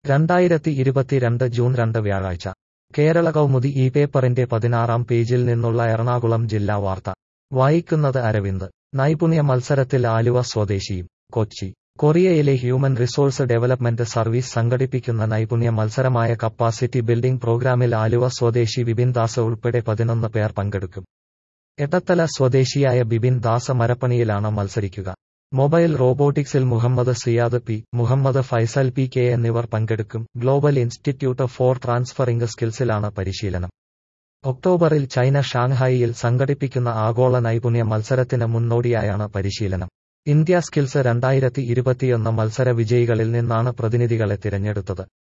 രണ്ടായിരത്തി ഇരുപത്തിരണ്ട് ജൂൺ രണ്ട് വ്യാഴാഴ്ച കേരള കൗമുദി ഈ പേപ്പറിന്റെ പതിനാറാം പേജിൽ നിന്നുള്ള എറണാകുളം ജില്ലാ വാർത്ത വായിക്കുന്നത് അരവിന്ദ് നൈപുണ്യ മത്സരത്തിൽ ആലുവ സ്വദേശിയും കൊച്ചി കൊറിയയിലെ ഹ്യൂമൻ റിസോഴ്സ് ഡെവലപ്മെന്റ് സർവീസ് സംഘടിപ്പിക്കുന്ന നൈപുണ്യ മത്സരമായ കപ്പാസിറ്റി ബിൽഡിംഗ് പ്രോഗ്രാമിൽ ആലുവ സ്വദേശി വിപിൻ ദാസ് ഉൾപ്പെടെ പതിനൊന്ന് പേർ പങ്കെടുക്കും എടത്തല സ്വദേശിയായ ബിപിൻ ദാസ് മരപ്പണിയിലാണ് മത്സരിക്കുക മൊബൈൽ റോബോട്ടിക്സിൽ Muhammad Siyad P Muhammad Faisal P K എന്നിവർ പങ്കെടുക്കും ഗ്ലോബൽ ഇൻസ്റ്റിറ്റ്യൂട്ട് ഫോർ ട്രാൻസ്ഫറിംഗ് സ്കിൽസിലാണ് പരിശീലനം ഒക്ടോബറിൽ ചൈന ഷാങ്ഹായിയിൽ സംഘടിപ്പിക്കുന്ന ആഗോള നൈപുണ്യ മത്സരത്തിന് മുന്നോടിയായാണ് പരിശീലനം ഇന്ത്യ സ്കിൽസ് രണ്ടായിരത്തി ഇരുപത്തിയൊന്ന് മത്സര വിജയികളിൽ നിന്നാണ് പ്രതിനിധികളെ തിരഞ്ഞെടുത്തത്